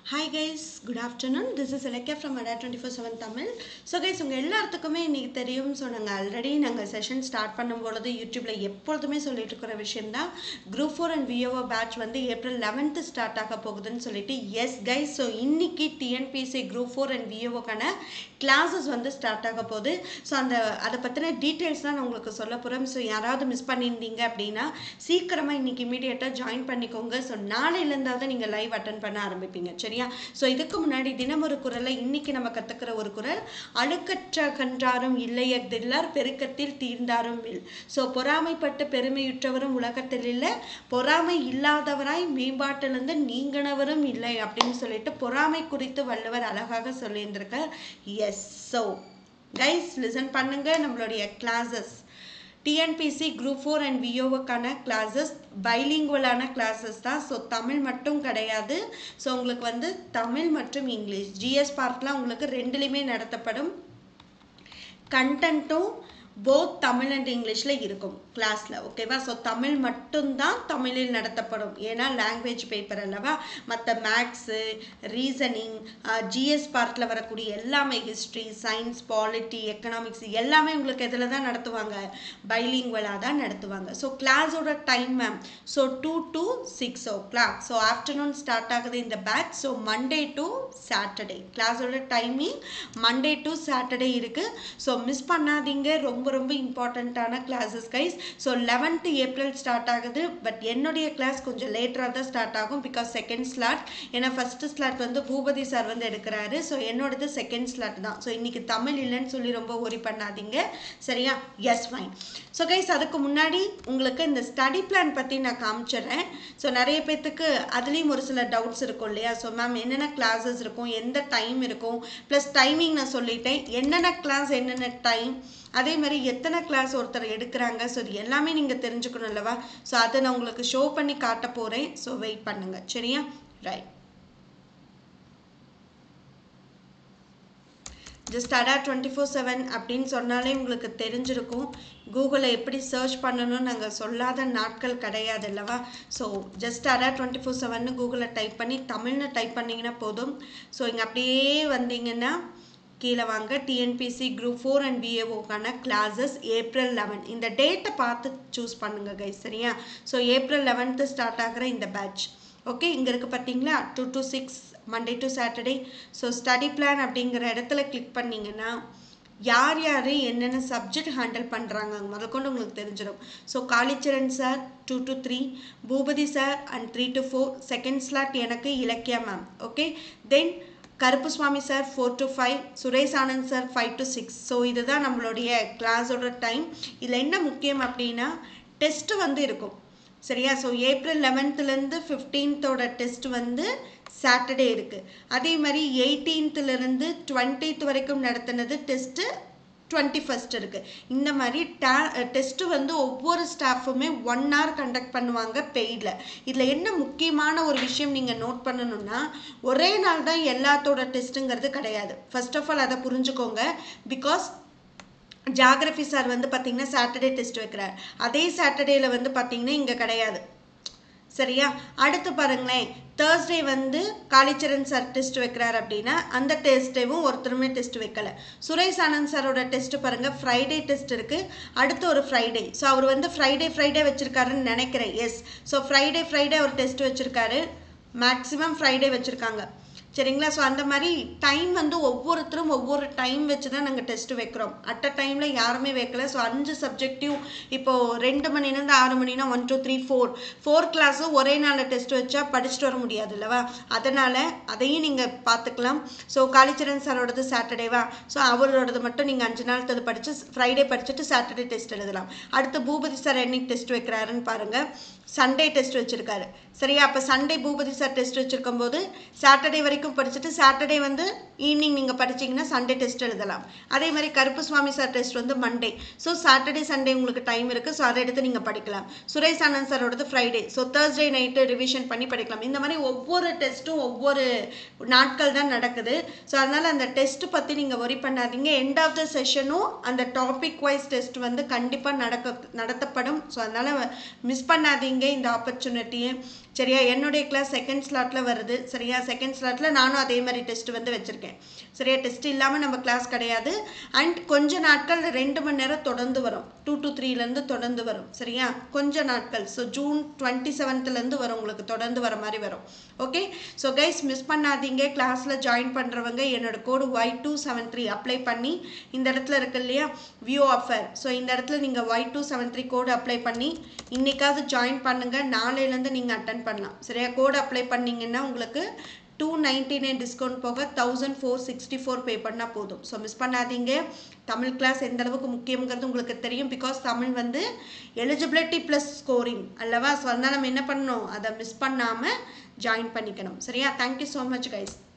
hi guys good afternoon this is Ilakkiya from Adda twenty four seven Tamil so guys உங்கள் எல்லாத்துக்குமே இன்றைக்கி தெரியும் ஸோ நாங்கள் ஆல்ரெடி நாங்கள் செஷன் ஸ்டார்ட் பண்ணும்பொழுது யூடியூப்பில் எப்பொழுதுமே சொல்லிட்டு இருக்கிற விஷயம் தான் group four and VAO batch வந்து ஏப்ரல் லெவன்த்து ஸ்டார்ட் ஆக போகுதுன்னு சொல்லிட்டு எஸ் கைஸ் ஸோ இன்னைக்கு டிஎன்பிசி குரூப் ஃபோர் அண்ட் விஓஓக்கான கிளாஸஸ் வந்து ஸ்டார்ட் ஆக போகுது ஸோ அந்த அதை பற்றின டீட்டெயில்ஸ் தான் நான் உங்களுக்கு சொல்ல போகிறேன் ஸோ யாராவது மிஸ் பண்ணியிருந்தீங்க அப்படின்னா சீக்கிரமாக இன்னைக்கு இமீடியட்டாக ஜாயின் பண்ணிக்கோங்க ஸோ நாளையிலேருந்தாவது நீங்கள் லைவ் அட்டன் பண்ண ஆரம்பிப்பீங்க சரியா ஸோ இதுக்கு முன்னாடி தினம் ஒரு குரலை இன்னைக்கு நம்ம கற்றுக்கிற ஒரு குரல் அழுக்கற்ற கன்றாரும் இல்லையதில்லார் பெருக்கத்தில் தீர்ந்தாரும் இல் ஸோ பொறாமைப்பட்டு பெருமையுற்றவரும் உலகத்தில் இல்லை பொறாமை இல்லாதவராய் மேம்பாட்டிலிருந்து நீங்கினவரும் இல்லை அப்படின்னு சொல்லிட்டு பொறாமை குறித்து வள்ளுவர் அழகாக சொல்லியிருந்திருக்கார் எஸ் ஸோ கைஸ் லிசன் பண்ணுங்க நம்மளுடைய classes TNPSC group four and விஓவுக்கான கிளாஸஸ் பைலிங்குவலான கிளாஸஸ் தான் ஸோ தமிழ் மட்டும் கிடையாது ஸோ உங்களுக்கு வந்து தமிழ் மற்றும் இங்கிலீஷ் ஜிஎஸ் பார்ட்லாம் உங்களுக்கு ரெண்டுலேயுமே நடத்தப்படும் கண்டென்ட்டும் போத் தமிழ் அண்ட் இங்கிலீஷில் இருக்கும் கிளாஸில் ஓகேவா ஸோ தமிழ் மட்டும்தான் தமிழில் நடத்தப்படும் ஏன்னா லாங்குவேஜ் பேப்பர் அல்லவா மற்ற மேக்ஸு ரீசனிங் ஜிஎஸ் பார்ட்டில் வரக்கூடிய எல்லாமே ஹிஸ்ட்ரி சயின்ஸ் பாலிட்டி எக்கனாமிக்ஸ் எல்லாமே உங்களுக்கு எதில் தான் நடத்துவாங்க பைலிங்குவலாக தான் நடத்துவாங்க ஸோ கிளாஸோட time ma'am so two to six o'clock so afternoon start ஆகுது இந்த batch so Monday to Saturday கிளாஸோட டைமிங் மண்டே டு சாட்டர்டே இருக்குது ஸோ மிஸ் பண்ணாதீங்க ரொம்ப ரொம்ப இம்பார்ட்டண்ட்டான classes guys so eleventh April start ஆகுது பட் என்னுடைய கிளாஸ் கொஞ்சம் லேட்டராக தான் ஸ்டார்ட் ஆகும் பிகாஸ் செகண்ட் ஸ்லாட் ஏன்னா ஃபஸ்ட்டு ஸ்லாட் வந்து பூபதி சார் வந்து எடுக்கிறாரு ஸோ என்னோடது செகண்ட் ஸ்லாட் தான் ஸோ இன்னைக்கு தமிழ் இல்லைன்னு சொல்லி ரொம்ப ஒரி பண்ணாதீங்க சரியா எஸ் ஃபைன் ஸோ கைஸ் அதுக்கு முன்னாடி உங்களுக்கு இந்த ஸ்டடி பிளான் பற்றி நான் காமிச்சிடுறேன் ஸோ நிறைய பேர்த்துக்கு அதுலேயும் ஒரு சில டவுட்ஸ் இருக்கும் இல்லையா ஸோ மேம் என்னென்ன கிளாஸஸ் இருக்கும் எந்த டைம் இருக்கும் ப்ளஸ் டைமிங் நான் சொல்லிட்டேன் என்னென்ன கிளாஸ் என்னென்ன டைம் அதே மாதிரி எத்தனை கிளாஸ் ஒருத்தர் எடுக்கிறாங்க ஸோ இது எல்லாமே நீங்கள் தெரிஞ்சுக்கணும் அல்லவா ஸோ அதை நான் உங்களுக்கு ஷோ பண்ணி காட்ட போகிறேன் ஸோ வெயிட் பண்ணுங்கள் சரியா right just Adda twenty four seven அப்படின்னு சொன்னாலே உங்களுக்கு தெரிஞ்சிருக்கும் கூகுளில் எப்படி சர்ச் பண்ணணும்னு நாங்கள் சொல்லாத நாட்கள் கிடையாது அல்லவா so just Adda twenty four செவன்னு கூகுளில் டைப் பண்ணி தமிழ்னு டைப் பண்ணிங்கன்னா போதும் ஸோ இங்கே அப்படியே வந்தீங்கன்னா கீழே வாங்க டிஎன்பிசி குரூப் ஃபோர் அண்ட் பிஏஓக்கான கிளாஸஸ் ஏப்ரல் லெவன் இந்த டேட்டை பார்த்து சூஸ் பண்ணுங்க கைஸ் சரியா ஸோ ஏப்ரல் லெவன்த்து ஸ்டார்ட் ஆகிற இந்த பேட்ச் ஓகே இங்கே இருக்குது பார்த்தீங்களா two to six Monday to Saturday so study plan அப்படிங்கிற இடத்துல கிளிக் பண்ணிங்கன்னா யார் யார் என்னென்ன சப்ஜெக்ட் ஹேண்டில் பண்ணுறாங்க முதல் கொண்டு உங்களுக்கு தெரிஞ்சிடும் so Kalicharan sir two to three Bhupathi sir and three to four second slot எனக்கு Ilakkiya ma'am okay then Karuppu Swamy sir four to five Suresh Anand sir five to six so இதுதான் நம்மளுடைய கிளாஸோட டைம் இதில் என்ன முக்கியம் அப்படின்னா டெஸ்ட்டு வந்து இருக்கும் சரியா ஸோ ஏப்ரல் லெவன்த்துலேருந்து ஃபிஃப்டீன்த்தோட டெஸ்ட் வந்து சாட்டர்டே இருக்குது அதே மாதிரி எயிட்டீன்த்துலேருந்து டுவெண்ட்டீத் வரைக்கும் நடத்தினது டெஸ்ட்டு டுவெண்ட்டி ஃபஸ்ட் இருக்குது இந்த மாதிரி டே டெஸ்ட்டு வந்து ஒவ்வொரு ஸ்டாஃபுமே ஒன் ஹவர் கண்டக்ட் பண்ணுவாங்க பெய்டில் இதில் என்ன முக்கியமான ஒரு விஷயம் நீங்கள் நோட் பண்ணணும்னா ஒரே நாள் தான் எல்லாத்தோட டெஸ்ட்டுங்கிறது கிடையாது ஃபர்ஸ்ட் ஆஃப் ஆல் அதை புரிஞ்சுக்கோங்க பிகாஸ் ஜாகிரஃபி சார் வந்து பார்த்தீங்கன்னா சாட்டர்டே டெஸ்ட் வைக்கிறார் அதே சாட்டர்டேயில் வந்து பார்த்தீங்கன்னா இங்கே கிடையாது சரியா அடுத்து பாருங்களேன் தேர்ஸ்டே வந்து காளிச்சரன் சார் டெஸ்ட் வைக்கிறார் அப்படின்னா அந்த டெஸ்ட்டேவும் ஒருத்தருமே டெஸ்ட் வைக்கல சுரேஷ் ஆனந்த் சாரோட டெஸ்ட் பாருங்க ஃப்ரைடே டெஸ்ட் இருக்கு அடுத்து ஒரு ஃப்ரைடே ஸோ அவர் வந்து ஃப்ரைடே ஃப்ரைடே வச்சிருக்காருன்னு நினைக்கிறேன் எஸ் ஸோ ஃப்ரைடே ஃப்ரைடே அவர் டெஸ்ட் வச்சிருக்காரு மேக்ஸிமம் ஃப்ரைடே வச்சிருக்காங்க சரிங்களா ஸோ அந்த மாதிரி டைம் வந்து ஒவ்வொருத்தரும் ஒவ்வொரு டைம் வச்சு தான் நாங்கள் டெஸ்ட் வைக்கிறோம் அட் அ டைமில் யாருமே வைக்கல ஸோ அஞ்சு சப்ஜெக்டிவும் இப்போது ரெண்டு மணிலேருந்து ஆறு மணினா one two three four four கிளாஸும் ஒரே நாளில் டெஸ்ட் வச்சா படிச்சுட்டு வர முடியாது இல்லவா அதனால் அதையும் நீங்கள் பார்த்துக்கலாம் ஸோ காளிச்சரன் சாரோடது சாட்டர்டேவா ஸோ அவரோடது மட்டும் நீங்கள் அஞ்சு நாள் தது படித்து ஃப்ரைடே படிச்சுட்டு சாட்டர்டே டெஸ்ட் எழுதலாம் அடுத்து பூபதி சார் என்னைக்கு டெஸ்ட் வைக்கிறாருன்னு பாருங்கள் சண்டே டெஸ்ட் வச்சுருக்காரு சரியா அப்போ சண்டே பூபதி சார் டெஸ்ட் வச்சுருக்கும் போது சாட்டர்டே வரைக்கும் படிச்சுட்டு சாட்டர்டே வந்து ஈவினிங் நீங்கள் படிச்சீங்கன்னா சண்டே டெஸ்ட் எழுதலாம் அதே மாதிரி கருப்பு சுவாமி சார் டெஸ்ட் வந்து மண்டே ஸோ சாட்டர்டே சண்டே உங்களுக்கு டைம் இருக்குது ஸோ அதை எடுத்து நீங்கள் படிக்கலாம் சுரேஷ் ஆனந்த் சாரோடது Friday so Thursday night revision பண்ணி படிக்கலாம் இந்த மாதிரி ஒவ்வொரு டெஸ்ட்டும் ஒவ்வொரு நாட்கள் தான் நடக்குது ஸோ அதனால் அந்த டெஸ்ட் பற்றி நீங்கள் ஒரி பண்ணாதீங்க எண்ட் ஆஃப் த செஷனும் அந்த டாபிக் வைஸ் டெஸ்ட் வந்து கண்டிப்பாக நடக்க நடத்தப்படும் ஸோ அதனால் மிஸ் பண்ணாதீங்க இந்த ஆப்பர்ச்சுனிட்டியை சரியா என்னுடைய கிளாஸ் செகண்ட் ஸ்லாட்டில் வருது சரியா செகண்ட் ஸ்லாட்டில் நானும் அதே மாதிரி டெஸ்ட் வந்து வச்சுருக்கேன் சரியா டெஸ்ட் இல்லாமல் நம்ம கிளாஸ் கிடையாது அண்ட் கொஞ்ச நாட்கள் ரெண்டு மணி நேரம் தொடர்ந்து வரும் டூ டு த்ரீலேருந்து தொடர்ந்து வரும் சரியா கொஞ்ச நாட்கள் ஸோ ஜூன் டுவெண்ட்டி செவன்த்துலேருந்து வரும் உங்களுக்கு தொடர்ந்து வர மாதிரி வரும் ஓகே ஸோ கைஸ் மிஸ் பண்ணாதீங்க கிளாஸில் ஜாயின் பண்ணுறவங்க என்னோட code Y two seven three apply பண்ணி இந்த இடத்துல இருக்கு இல்லையா வியூ ஆஃபர் ஸோ இந்த இடத்துல நீங்கள் Y two seven three code apply பண்ணி இன்னைக்காவது ஜாயின் பண்ணுங்கள் நாளையிலேருந்து நீங்கள் அட்டன் பண்ணலாம் சரியா கோடு அப்ளை பண்ணீங்கன்னா உங்களுக்கு டூ நைன்டி நைன் டிஸ்கவுண்ட் போக thousand four sixty four pay பண்ணால் போதும் ஸோ மிஸ் பண்ணாதீங்க தமிழ் கிளாஸ் எந்த அளவுக்கு முக்கியங்கிறது உங்களுக்கு தெரியும் பிகாஸ் தமிழ் வந்து எலிஜிபிலிட்டி ப்ளஸ் ஸ்கோரிங் அல்லவா ஸோ அதனால் நம்ம என்ன பண்ணணும் அதை மிஸ் பண்ணாமல் ஜாயின் பண்ணிக்கணும் சரியா தேங்க்யூ ஸோ மச் கைஸ்